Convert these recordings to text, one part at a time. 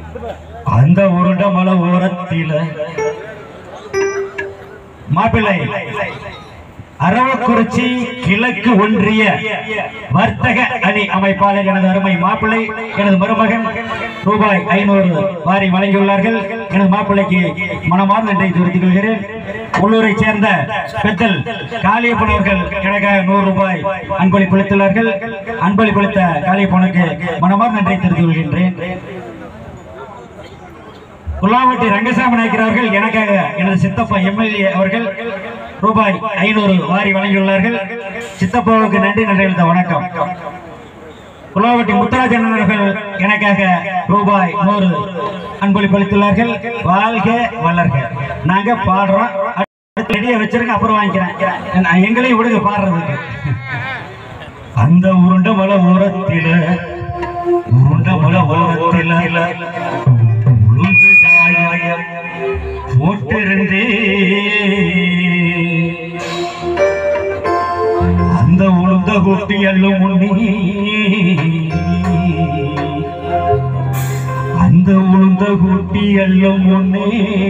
அந்த உருண்ட மலை ஓரத்தில மாப்பிள்ளை அரவக்குறிச்சி கிழக்கு ஒன்றிய வர்த்தக அணி அமைப்பாளர் எனது அருமை மாப்பிள்ளை எனது மருமகன் ரூபாய் ஐநூறு வாரி வழங்கியுள்ளார்கள் எனது மாப்பிள்ளைக்கு மனமார்ந்த நன்றி தெரிவித்துக் கொள்கிறேன் உள்ளூரை சேர்ந்த பெத்தல் காளியப்பன் அவர்கள் எனக்காக நூறு ரூபாய் அன்பளிப்பு அளித்துள்ளார்கள் அன்பளிப்பு அளித்த காளியப்பனுக்கு மனமார்ந்த நன்றி தெரிவித்துக் கொள்கின்றேன் குல்லாவட்டி ரங்கசாமி நாயக்கர் அவர்கள் எனக்காக எனது சித்தப்பா எம்எல்ஏ அவர்கள் ரூபாய் ஐநூறு வாரி வழங்கியுள்ளார்கள் சித்தப்பாவுக்கு நன்றி நன்றி எழுத வணக்கம் குல்லாவட்டி முத்தராஜன் அவர்கள் எனக்காக ரூபாய் நூறு அன்பளிப்பு அளித்துள்ளார்கள் வாழ்க வளர்க நாங்க பாடுறோம் அடுத்து ரெடியா வச்சிருங்க அப்புறம் வாங்கிக்கிறேன் நான் எங்களையும் விடுங்க பாடுறதுக்கு அந்த உருண்ட மலை ஓரத்தில உருண்ட மலை ஓரத்தில உளுந்து காயம் போட்டிருந்தே அந்த உளுந்த குட்டி அள்ளும் முன்னி அந்த உளுந்த குட்டி அள்ளும் முன்னே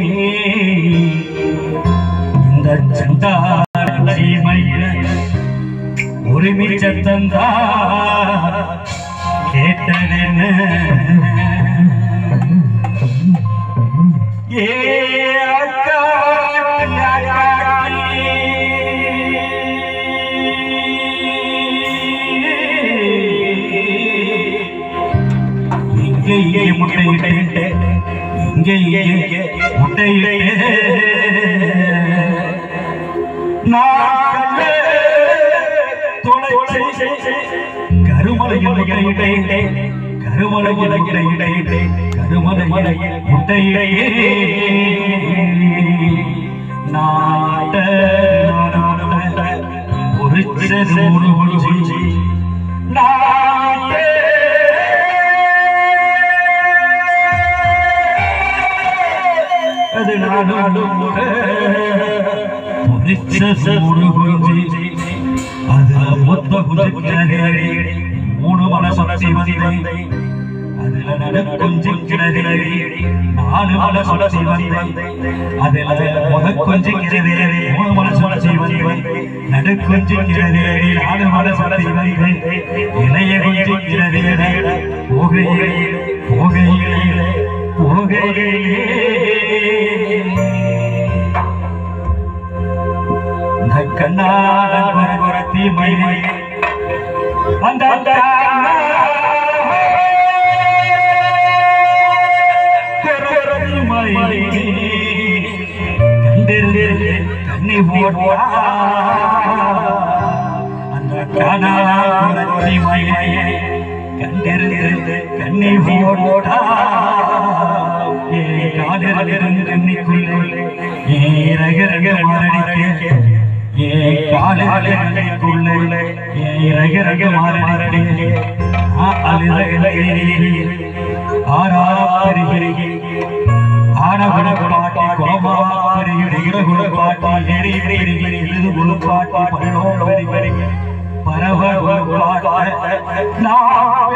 இந்த சண்டாட்சி மயில உரிமை சத்தந்தா கேட்டதென்ன ஏ அக்கா இங்கே இங்கே முட்டையிட்டு இங்கே இங்கே முட்டையிட்டு நான் தொலைச்சு கருமலை இடையிட்டே கருமலை இடையிட்டே கருமலை முட்டையிடையே நாட்ட நாட ஒரு ஒரு குஞ்சி நாட்டே அது நாடும் ஒரு குஞ்சி அது மொத்த குஞ்சி மூணு மனசு வந்தை அதுல நட கொஞ்சம் கிணறி நாலு மனசு வந்தை அதுல முத கொஞ்சம் கிணறி மூணு மனசு மனசு வந்தை நடு கொஞ்சம் கிணறி நாலு மனசு வந்தை இளைய கொஞ்சம் கிணறி போகையிலே போகையிலே போகையிலே இந்த கண்ணாட குரத்தி மயிலை அந்த கண்டிருந்து கண்ணி போட்டா அந்த கண்ணாடி மயிலை கண்டிருந்து கண்ணி போட்டா ஏ காலிருந்து கண்ணிக்குள்ளே ஏ ரக ரக மாரடிக்க ஏ காலிக்குள்ளே ஏ ரக ரக மாரடிக்க ஆறாரிகை ஆனகுண பாட்டி கோமாரிகிற குண பாட்டி எரி எரி எழுது குண பாட்டி பல்லோடு வரி வரி பரவ பாட்ட நான்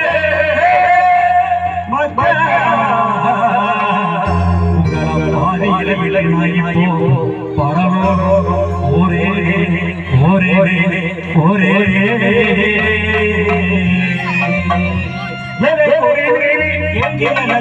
ஒரே ஒரே ஒரே எங்கே